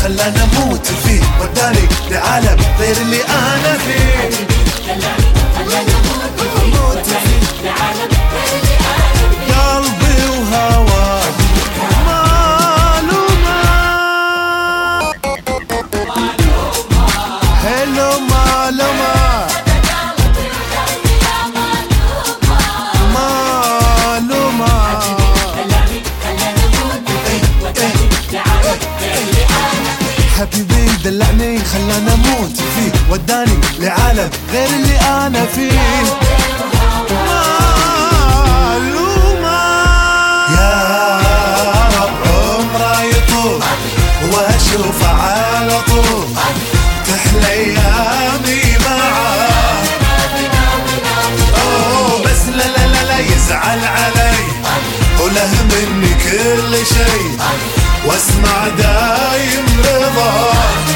خلاني اموت فيه وداني لعالم غير اللي انا فيه اموت فيه قلبي وهواه معلومة حلو معلومة معلومة حبيبي دلعني خلاني اموت فيه وداني لعالم غير اللي انا فيه معلومة يا رب عمره يطول واشوفه على طول تحلى ايامي معاه أوه بس لا لا لا لا يزعل علي وله مني كل شيء واسمع دايم رضا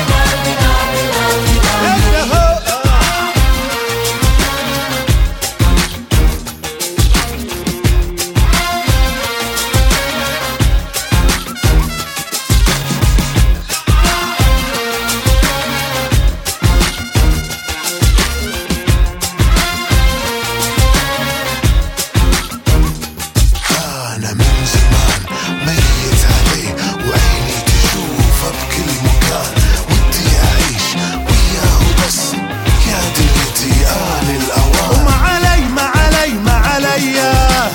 أنا من زمان ميت عليه وعيني تشوفه بكل مكان ودي أعيش وياه بس يا دنيتي آن الأوان وما علي ما علي ما علي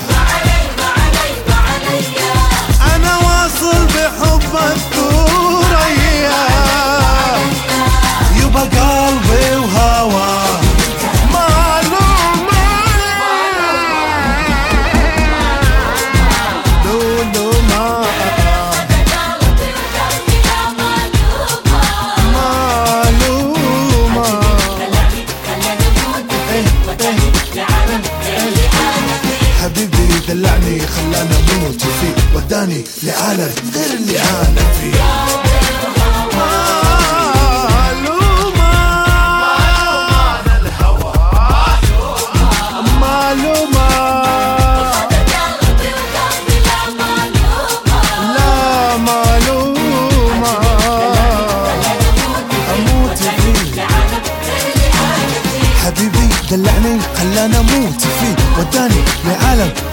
أنا واصل بحب الثريا يبقى قلبي وهواه معلومة معلومة معلومة حبيبي دلعني خلاني اموت فيه وداني لعالم غير اللي انا فيه معلومة معلومة لا معلومة اموت فيه حبيبي دلعني خلاني اموت فيه وداني لعالم